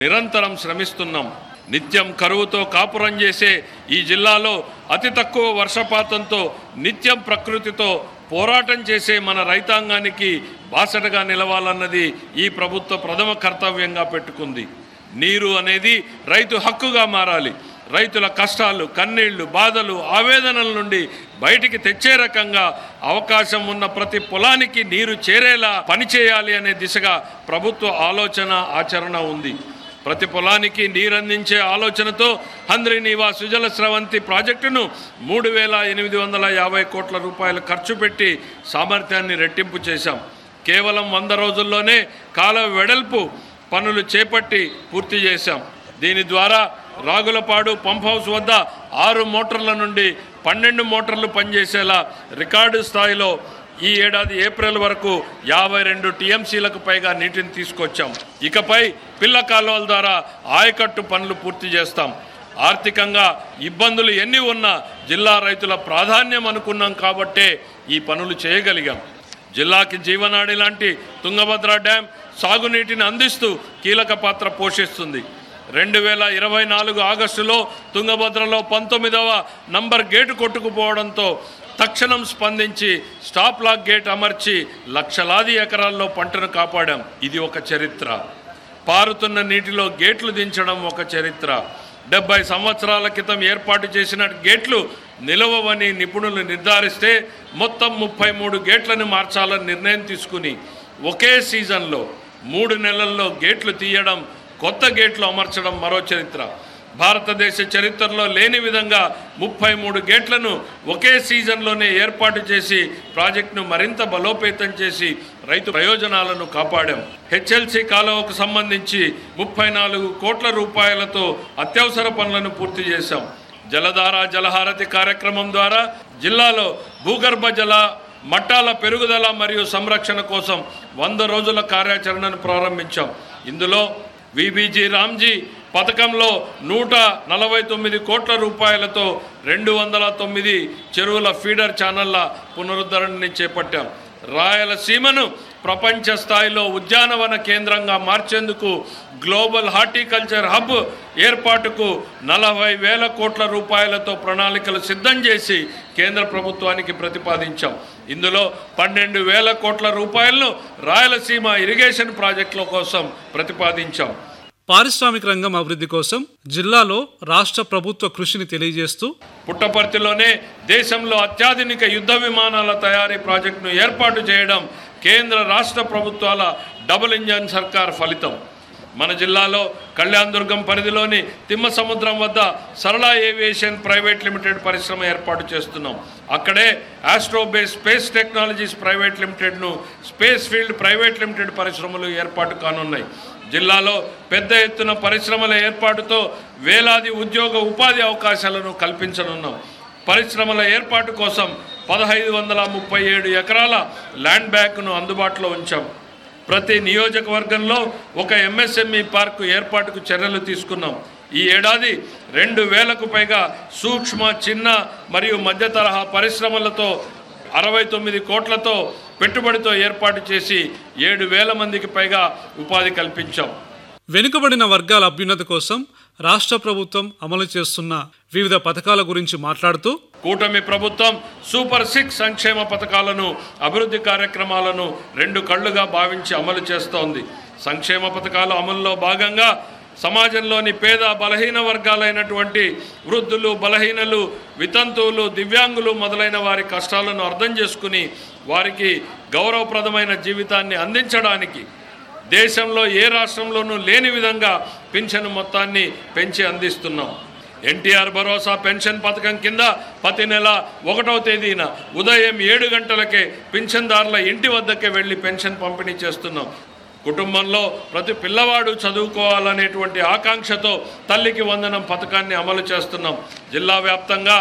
నిరంతరం శ్రమిస్తున్నాం నిత్యం కరువుతో కాపురం చేసే ఈ జిల్లాలో అతి తక్కువ వర్షపాతంతో నిత్యం ప్రకృతితో పోరాటం చేసే మన రైతాంగానికి బాసటగా నిలవాలన్నది ఈ ప్రభుత్వ ప్రథమ కర్తవ్యంగా పెట్టుకుంది నీరు అనేది రైతు హక్కుగా మారాలి రైతుల కష్టాలు కన్నీళ్లు బాధలు ఆవేదనల నుండి బయటికి తెచ్చే రకంగా అవకాశం ఉన్న ప్రతి పొలానికి నీరు చేరేలా పనిచేయాలి అనే దిశగా ప్రభుత్వ ఆలోచన ఆచరణ ఉంది ప్రతి పొలానికి నీరందించే ఆలోచనతో హంద్రి నీవా సుజల స్రవంతి ప్రాజెక్టును మూడు వేల ఎనిమిది వందల యాభై కోట్ల రూపాయలు ఖర్చు పెట్టి సామర్థ్యాన్ని రెట్టింపు చేశాం కేవలం వంద రోజుల్లోనే కాలువ వెడల్పు పనులు చేపట్టి పూర్తి చేశాం దీని ద్వారా రాగులపాడు పంప్ హౌస్ వద్ద ఆరు మోటార్ల నుండి పన్నెండు మోటార్లు పనిచేసేలా రికార్డు స్థాయిలో ఈ ఏడాది ఏప్రిల్ వరకు యాభై రెండు టీఎంసీలకు పైగా నీటిని తీసుకొచ్చాం ఇకపై పిల్ల కాలువల ద్వారా ఆయకట్టు పనులు పూర్తి చేస్తాం ఆర్థికంగా ఇబ్బందులు ఎన్ని ఉన్నా జిల్లా రైతుల ప్రాధాన్యం అనుకున్నాం కాబట్టే ఈ పనులు చేయగలిగాం జిల్లాకి జీవనాడి లాంటి తుంగభద్ర డ్యాం సాగునీటిని అందిస్తూ కీలక పాత్ర పోషిస్తుంది రెండు వేల ఇరవై నాలుగు ఆగస్టులో తుంగభద్రలో పంతొమ్మిదవ నంబర్ గేటు కొట్టుకుపోవడంతో తక్షణం స్పందించి స్టాప్ లాక్ గేట్ అమర్చి లక్షలాది ఎకరాల్లో పంటను కాపాడాం ఇది ఒక చరిత్ర పారుతున్న నీటిలో గేట్లు దించడం ఒక చరిత్ర డెబ్బై సంవత్సరాల క్రితం ఏర్పాటు చేసిన గేట్లు నిలవవని నిపుణులు నిర్ధారిస్తే మొత్తం ముప్పై మూడు గేట్లను మార్చాలని నిర్ణయం తీసుకుని ఒకే సీజన్లో మూడు నెలల్లో గేట్లు తీయడం కొత్త గేట్లు అమర్చడం మరో చరిత్ర భారతదేశ చరిత్రలో లేని విధంగా ముప్పై మూడు గేట్లను ఒకే సీజన్లోనే ఏర్పాటు చేసి ప్రాజెక్టును మరింత బలోపేతం చేసి రైతు ప్రయోజనాలను కాపాడాం హెచ్ఎల్సి కాలువకు సంబంధించి ముప్పై నాలుగు కోట్ల రూపాయలతో అత్యవసర పనులను పూర్తి చేశాం జలధార జలహారతి కార్యక్రమం ద్వారా జిల్లాలో భూగర్భ జల మట్టాల పెరుగుదల మరియు సంరక్షణ కోసం వంద రోజుల కార్యాచరణను ప్రారంభించాం ఇందులో విబీజీ రామ్జీ పథకంలో నూట నలభై తొమ్మిది కోట్ల రూపాయలతో రెండు వందల తొమ్మిది చెరువుల ఫీడర్ ఛానళ్ల పునరుద్ధరణని చేపట్టాం రాయలసీమను ప్రపంచ స్థాయిలో ఉద్యానవన కేంద్రంగా మార్చేందుకు గ్లోబల్ హార్టికల్చర్ హబ్ ఏర్పాటుకు నలభై వేల కోట్ల రూపాయలతో ప్రణాళికలు సిద్ధం చేసి కేంద్ర ప్రభుత్వానికి ప్రతిపాదించాం ఇందులో పన్నెండు వేల కోట్ల రూపాయలను రాయలసీమ ఇరిగేషన్ ప్రాజెక్టుల కోసం ప్రతిపాదించాం పారిశ్రామిక రంగం అభివృద్ధి కోసం జిల్లాలో రాష్ట్ర ప్రభుత్వ కృషిని తెలియజేస్తూ పుట్టపర్తిలోనే దేశంలో అత్యాధునిక యుద్ధ విమానాల తయారీ ప్రాజెక్టును ఏర్పాటు చేయడం కేంద్ర రాష్ట్ర ప్రభుత్వాల డబుల్ ఇంజన్ సర్కార్ ఫలితం మన జిల్లాలో కళ్యాణదుర్గం పరిధిలోని తిమ్మ సముద్రం వద్ద సరళ ఏవియేషన్ ప్రైవేట్ లిమిటెడ్ పరిశ్రమ ఏర్పాటు చేస్తున్నాం అక్కడే ఆస్ట్రోబేస్ స్పేస్ టెక్నాలజీస్ ప్రైవేట్ లిమిటెడ్ను స్పేస్ ఫీల్డ్ ప్రైవేట్ లిమిటెడ్ పరిశ్రమలు ఏర్పాటు కానున్నాయి జిల్లాలో పెద్ద ఎత్తున పరిశ్రమల ఏర్పాటుతో వేలాది ఉద్యోగ ఉపాధి అవకాశాలను కల్పించనున్నాం పరిశ్రమల ఏర్పాటు కోసం పదహైదు వందల ముప్పై ఏడు ఎకరాల ల్యాండ్ బ్యాంకును అందుబాటులో ఉంచాం ప్రతి నియోజకవర్గంలో ఒక ఎంఎస్ఎంఈ పార్కు ఏర్పాటుకు చర్యలు తీసుకున్నాం ఈ ఏడాది రెండు వేలకు పైగా సూక్ష్మ చిన్న మరియు మధ్య తరహా పరిశ్రమలతో అరవై తొమ్మిది కోట్లతో పెట్టుబడితో ఏర్పాటు చేసి ఏడు వేల మందికి పైగా ఉపాధి కల్పించాం వెనుకబడిన వర్గాల అభ్యున్నతి కోసం రాష్ట్ర ప్రభుత్వం అమలు చేస్తున్న వివిధ పథకాల గురించి మాట్లాడుతూ కూటమి ప్రభుత్వం సూపర్ సిక్స్ సంక్షేమ పథకాలను అభివృద్ధి కార్యక్రమాలను రెండు కళ్ళుగా భావించి అమలు చేస్తోంది సంక్షేమ పథకాల అమలులో భాగంగా సమాజంలోని పేద బలహీన వర్గాలైనటువంటి వృద్ధులు బలహీనలు వితంతువులు దివ్యాంగులు మొదలైన వారి కష్టాలను అర్థం చేసుకుని వారికి గౌరవప్రదమైన జీవితాన్ని అందించడానికి దేశంలో ఏ రాష్ట్రంలోనూ లేని విధంగా పింఛను మొత్తాన్ని పెంచి అందిస్తున్నాం ఎన్టీఆర్ భరోసా పెన్షన్ పథకం కింద ప్రతి నెల ఒకటవ తేదీన ఉదయం ఏడు గంటలకే పింఛన్దారుల ఇంటి వద్దకే వెళ్ళి పెన్షన్ పంపిణీ చేస్తున్నాం కుటుంబంలో ప్రతి పిల్లవాడు చదువుకోవాలనేటువంటి ఆకాంక్షతో తల్లికి వందనం పథకాన్ని అమలు చేస్తున్నాం జిల్లా వ్యాప్తంగా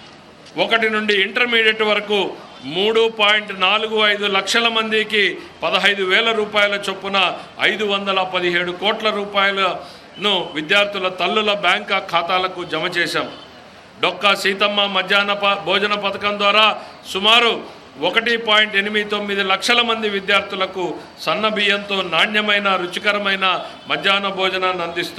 ఒకటి నుండి ఇంటర్మీడియట్ వరకు మూడు పాయింట్ నాలుగు ఐదు లక్షల మందికి పదహైదు వేల రూపాయల చొప్పున ఐదు వందల పదిహేడు కోట్ల రూపాయలను విద్యార్థుల తల్లుల బ్యాంక్ ఖాతాలకు జమ చేశాం డొక్కా సీతమ్మ మధ్యాహ్న ప- భోజన పథకం ద్వారా సుమారు ఒకటి పాయింట్ ఎనిమిది తొమ్మిది లక్షల మంది విద్యార్థులకు సన్న బియ్యంతో నాణ్యమైన రుచికరమైన మధ్యాహ్న భోజనాన్ని అందిస్తుంది